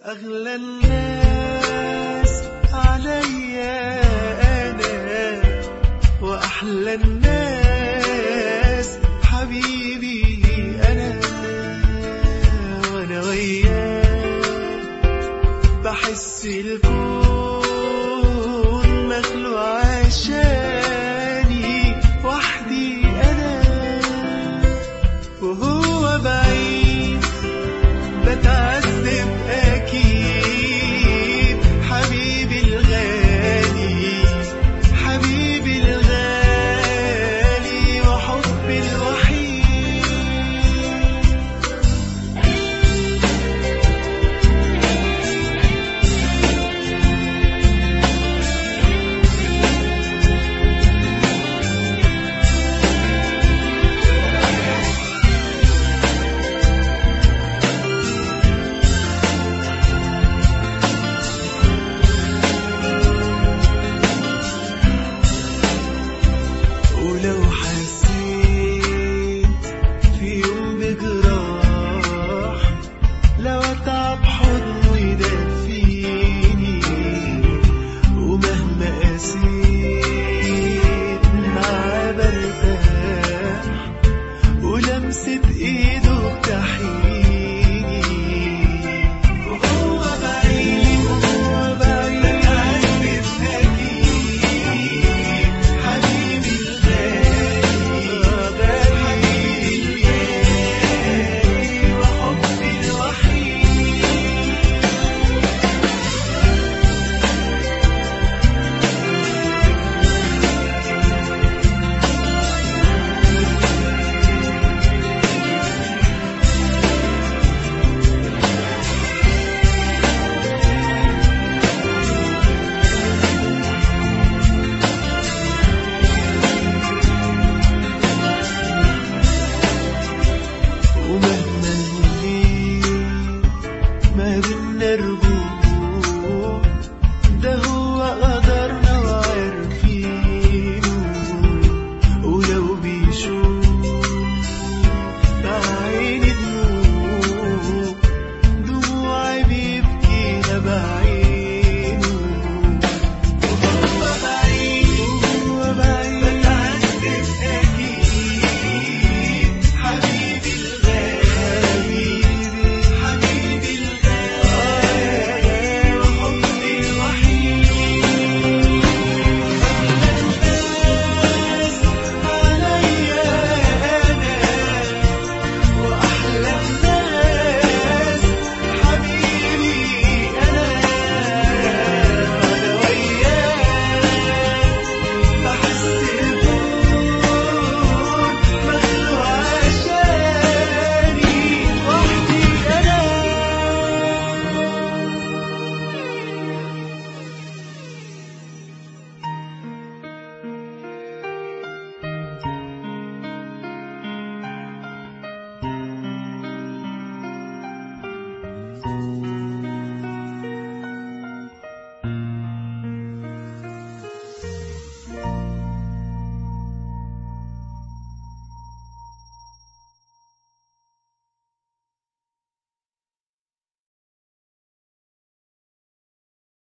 أغلى الناس عليا أنا وأحلى الناس حبيبي أنا وأنا وياك بحس الكون مخلوق عشاني وحدي أنا وهو بعيد بتعذب أكيد حبيبي الغالي حبيبي الغالي وحبي الوحيد ولو حسيت في يوم بجراح لو اتعب حضنه يدفيني ومهما قسيت معاه برتاح ولمسة ايده بتحييني وهو بعيد وهو بعيد بتعذب أكيد حبيبي الغالي حبيبي الغالي وحبي الوحيد ومهما